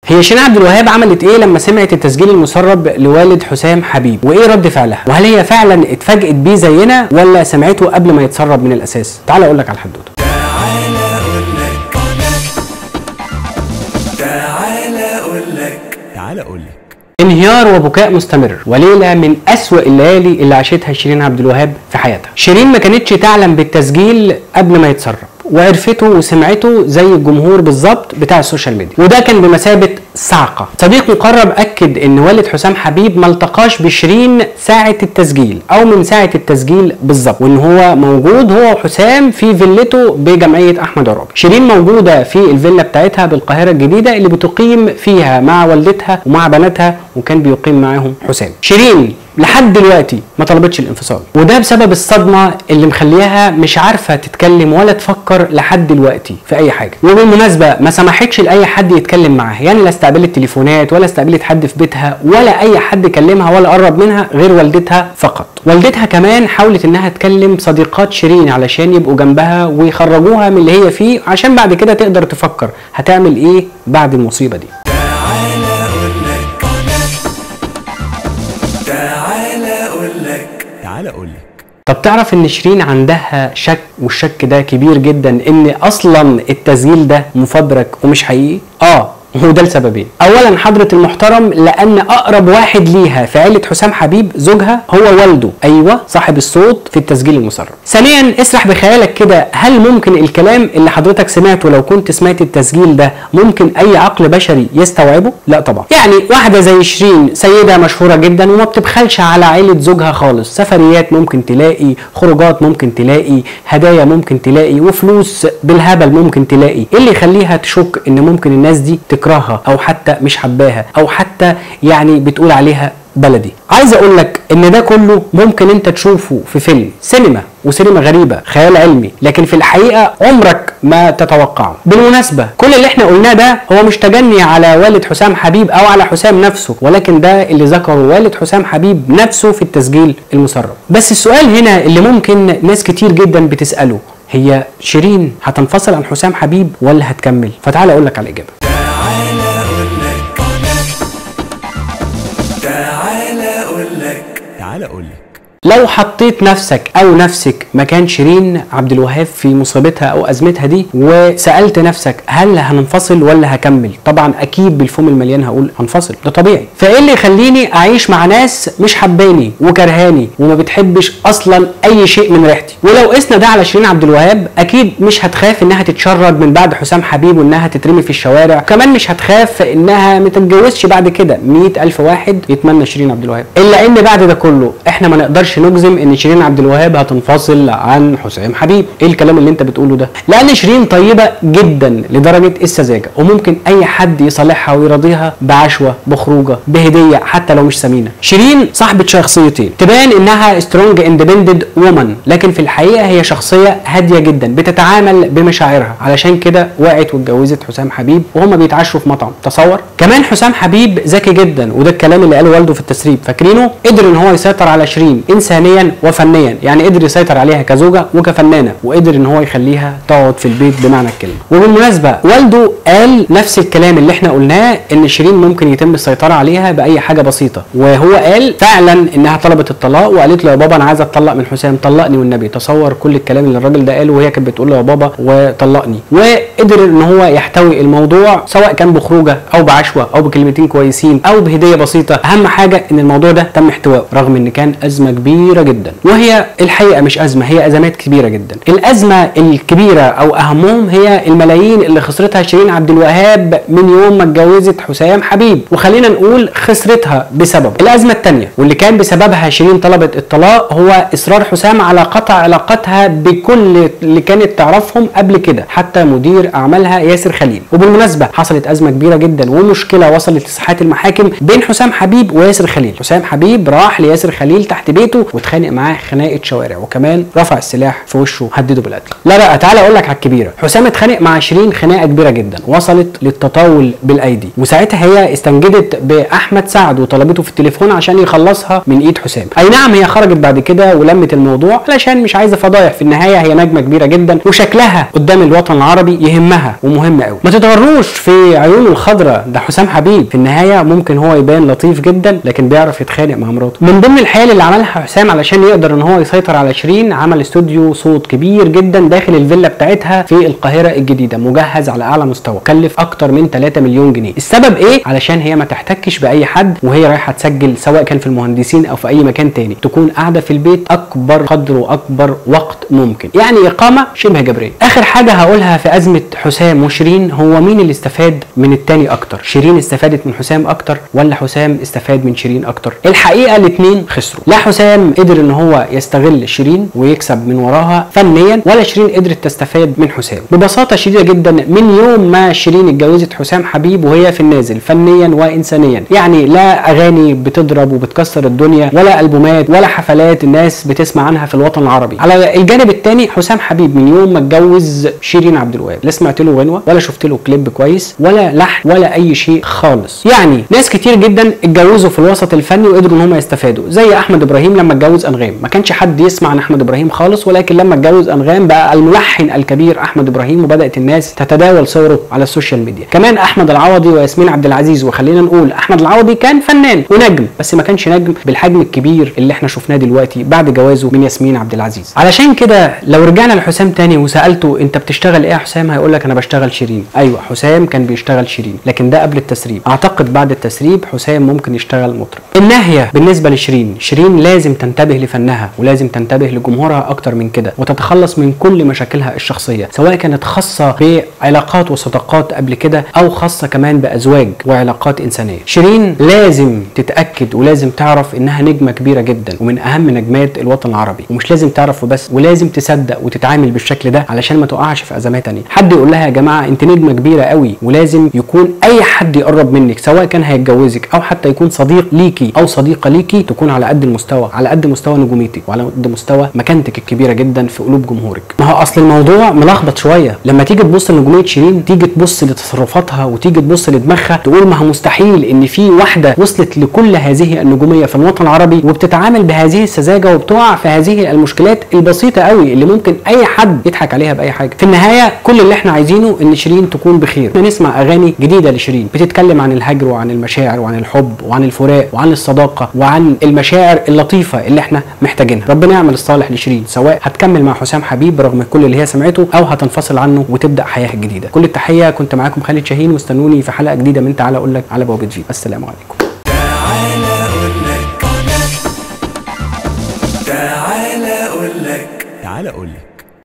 هي شيرين عبد الوهاب عملت ايه لما سمعت التسجيل المسرب لوالد حسام حبيب وايه رد فعلها وهل هي فعلا اتفاجئت بيه زينا ولا سمعته قبل ما يتسرب من الاساس تعال اقول لك على الحدوته تعال اقول لك انهيار وبكاء مستمر وليله من أسوأ الليالي اللي عاشتها شيرين عبد الوهاب في حياتها شيرين ما كانتش تعلم بالتسجيل قبل ما يتسرب وعرفته وسمعته زي الجمهور بالظبط بتاع السوشيال ميديا وده كان بمثابه صعقه صديق مقرب اكد ان والد حسام حبيب ما التقاش بشيرين ساعه التسجيل او من ساعه التسجيل بالظبط وان هو موجود هو وحسام في فيلته بجمعيه احمد عرابي شيرين موجوده في الفيلا بتاعتها بالقاهره الجديده اللي بتقيم فيها مع والدتها ومع بناتها وكان بيقيم معاهم حسام شيرين لحد دلوقتي ما طلبتش الانفصال وده بسبب الصدمه اللي مخليها مش عارفه تتكلم ولا تفكر لحد دلوقتي في اي حاجه وبالمناسبه ما سمحتش لاي حد يتكلم معاها يعني لا استقبلت تليفونات ولا استقبلت حد في بيتها ولا اي حد كلمها ولا قرب منها غير والدتها فقط والدتها كمان حاولت انها تكلم صديقات شيرين علشان يبقوا جنبها ويخرجوها من اللي هي فيه عشان بعد كده تقدر تفكر هتعمل ايه بعد المصيبه دي تعال اقول لك طب تعرف ان شيرين عندها شك والشك ده كبير جدا ان اصلا التسجيل ده مفبرك ومش حقيقي اه وده لسببين اولا حضره المحترم لان اقرب واحد ليها في عيله حسام حبيب زوجها هو والده ايوه صاحب الصوت في التسجيل المسرب ثانيا اسرح بخيالك كده هل ممكن الكلام اللي حضرتك سمعته لو كنت سمعت التسجيل ده ممكن اي عقل بشري يستوعبه لا طبعا يعني واحده زي شيرين سيده مشهوره جدا وما بتبخلش على عيله زوجها خالص سفريات ممكن تلاقي خروجات ممكن تلاقي هدايا ممكن تلاقي وفلوس بالهبل ممكن تلاقي ايه اللي يخليها تشك ان ممكن الناس دي تكرهها او حتى مش حباها او حتى يعني بتقول عليها بلدي عايز اقول لك ان ده كله ممكن انت تشوفه في فيلم سينما وسينما غريبة خيال علمي لكن في الحقيقة عمرك ما تتوقعه بالمناسبة كل اللي احنا قلناه ده هو مش تجني على والد حسام حبيب او على حسام نفسه ولكن ده اللي ذكره والد حسام حبيب نفسه في التسجيل المسرب بس السؤال هنا اللي ممكن ناس كتير جدا بتسأله هي شيرين هتنفصل عن حسام حبيب ولا هتكمل فتعال اقول لك على الاجابه تعال اقول لك لو حطيت نفسك او نفسك مكان شيرين عبد الوهاب في مصيبتها او ازمتها دي وسالت نفسك هل هننفصل ولا هكمل طبعا اكيد بالفم المليان هقول هنفصل ده طبيعي فايه اللي يخليني اعيش مع ناس مش حباني وكرهاني وما بتحبش اصلا اي شيء من ريحتي ولو قسنا ده على شيرين عبد الوهاب اكيد مش هتخاف انها تتشرد من بعد حسام حبيب وانها تترمي في الشوارع كمان مش هتخاف انها ما تتجوزش بعد كده مئة الف واحد يتمنى شيرين عبد الوهاب الا ان بعد ده كله احنا ما نقدرش نجزم ان شيرين عبد الوهاب هتنفصل عن حسام حبيب ايه الكلام اللي انت بتقوله ده لان شيرين طيبه جدا لدرجه السذاجه وممكن اي حد يصالحها ويرضيها بعشوه بخروجه بهديه حتى لو مش ثمينه شيرين صاحبه شخصيتين تبان انها سترونج اندبندنت وومن لكن في الحقيقه هي شخصيه هاديه جدا بتتعامل بمشاعرها علشان كده وقعت واتجوزت حسام حبيب وهما بيتعشوا في مطعم تصور كمان حسام حبيب ذكي جدا وده الكلام اللي قاله والده في التسريب فاكرينه قدر ان هو يسيطر على شيرين انسانيا وفنيا يعني قدر يسيطر عليها كزوجه وكفنانه وقدر ان هو يخليها تقعد في البيت بمعنى الكلمه وبالمناسبه والده قال نفس الكلام اللي احنا قلناه ان شيرين ممكن يتم السيطره عليها باي حاجه بسيطه وهو قال فعلا انها طلبت الطلاق وقالت له يا بابا انا عايزه اتطلق من حسام طلقني والنبي تصور كل الكلام اللي الراجل ده قاله وهي كانت بتقول له يا بابا وطلقني وقدر ان هو يحتوي الموضوع سواء كان بخروجه او بعشوه او بكلمتين كويسين او بهديه بسيطه اهم حاجه ان الموضوع ده تم احتوائه رغم ان كان ازمه كبيره جدا وهي الحقيقه مش ازمه هي ازمات كبيره جدا الازمه الكبيره او اهمهم هي الملايين اللي خسرتها شيرين عبد الوهاب من يوم ما اتجوزت حسام حبيب وخلينا نقول خسرتها بسبب الازمه الثانيه واللي كان بسببها شيرين طلبت الطلاق هو اصرار حسام على قطع علاقتها بكل اللي كانت تعرفهم قبل كده حتى مدير اعمالها ياسر خليل وبالمناسبه حصلت ازمه كبيره جدا ومشكله وصلت لساحات المحاكم بين حسام حبيب وياسر خليل حسام حبيب راح لياسر خليل تحت بيته صاحبته واتخانق معاه خناقه شوارع وكمان رفع السلاح في وشه هدده بالقتل لا بقى تعالى اقول لك على الكبيره حسام اتخانق مع شيرين خناقه كبيره جدا وصلت للتطاول بالايدي وساعتها هي استنجدت باحمد سعد وطلبته في التليفون عشان يخلصها من ايد حسام اي نعم هي خرجت بعد كده ولمت الموضوع علشان مش عايزه فضايح في النهايه هي نجمه كبيره جدا وشكلها قدام الوطن العربي يهمها ومهم قوي ما تتغروش في عيونه الخضراء ده حسام حبيب في النهايه ممكن هو يبان لطيف جدا لكن بيعرف يتخانق مع مراته من ضمن الحيل اللي عملها حسام علشان يقدر ان هو يسيطر على شيرين عمل استوديو صوت كبير جدا داخل الفيلا بتاعتها في القاهره الجديده مجهز على اعلى مستوى كلف اكتر من 3 مليون جنيه السبب ايه علشان هي ما تحتكش باي حد وهي رايحه تسجل سواء كان في المهندسين او في اي مكان تاني تكون قاعده في البيت اكبر قدر واكبر وقت ممكن يعني اقامه شبه جبريه اخر حاجه هقولها في ازمه حسام وشيرين هو مين اللي استفاد من التاني اكتر شيرين استفادت من حسام اكتر ولا حسام استفاد من شيرين اكتر الحقيقه الاثنين خسروا لا حسام قدر ان هو يستغل شيرين ويكسب من وراها فنيا ولا شيرين قدرت تستفاد من حسام ببساطه شديده جدا من يوم ما شيرين اتجوزت حسام حبيب وهي في النازل فنيا وانسانيا يعني لا اغاني بتضرب وبتكسر الدنيا ولا البومات ولا حفلات الناس بتسمع عنها في الوطن العربي على الجانب الثاني حسام حبيب من يوم ما اتجوز شيرين عبد الوهاب لا سمعت له غنوه ولا شفت له كليب كويس ولا لحن ولا اي شيء خالص يعني ناس كتير جدا اتجوزوا في الوسط الفني وقدروا ان هم يستفادوا زي احمد ابراهيم لما اتجوز انغام ما كانش حد يسمع عن احمد ابراهيم خالص ولكن لما اتجوز انغام بقى الملحن الكبير احمد ابراهيم وبدات الناس تتداول صوره على السوشيال ميديا كمان احمد العوضي وياسمين عبد العزيز وخلينا نقول احمد العوضي كان فنان ونجم بس ما كانش نجم بالحجم الكبير اللي احنا شفناه دلوقتي بعد جوازه من ياسمين عبد العزيز علشان كده لو رجعنا لحسام تاني وسالته انت بتشتغل ايه يا حسام هيقول لك انا بشتغل شيرين ايوه حسام كان بيشتغل شيرين لكن ده قبل التسريب اعتقد بعد التسريب حسام ممكن يشتغل مطرب الناهيه بالنسبه لشيرين شيرين لازم تنتبه لفنها ولازم تنتبه لجمهورها اكتر من كده وتتخلص من كل مشاكلها الشخصيه سواء كانت خاصه بعلاقات وصداقات قبل كده او خاصه كمان بازواج وعلاقات انسانيه شيرين لازم تتاكد ولازم تعرف انها نجمه كبيره جدا ومن اهم نجمات الوطن العربي ومش لازم تعرف وبس ولازم تصدق وتتعامل بالشكل ده علشان ما تقعش في ازمات تانية حد يقول لها يا جماعه انت نجمه كبيره قوي ولازم يكون اي حد يقرب منك سواء كان هيتجوزك او حتى يكون صديق ليكي او صديقه ليكي تكون على قد المستوى على قد مستوى نجوميتك وعلى قد مستوى مكانتك الكبيره جدا في قلوب جمهورك ما هو اصل الموضوع ملخبط شويه لما تيجي تبص لنجوميه شيرين تيجي تبص لتصرفاتها وتيجي تبص لدماغها تقول ما هو مستحيل ان في واحده وصلت لكل هذه النجوميه في الوطن العربي وبتتعامل بهذه السذاجه وبتقع في هذه المشكلات البسيطه قوي اللي ممكن اي حد يضحك عليها باي حاجه في النهايه كل اللي احنا عايزينه ان شيرين تكون بخير نسمع اغاني جديده لشيرين بتتكلم عن الهجر وعن المشاعر وعن الحب وعن الفراق وعن الصداقه وعن المشاعر اللطيفه اللي احنا محتاجينها ربنا يعمل الصالح لشيرين سواء هتكمل مع حسام حبيب رغم كل اللي هي سمعته او هتنفصل عنه وتبدا حياه جديده كل التحيه كنت معاكم خالد شاهين واستنوني في حلقه جديده من تعالى اقول لك على بوابه في السلام عليكم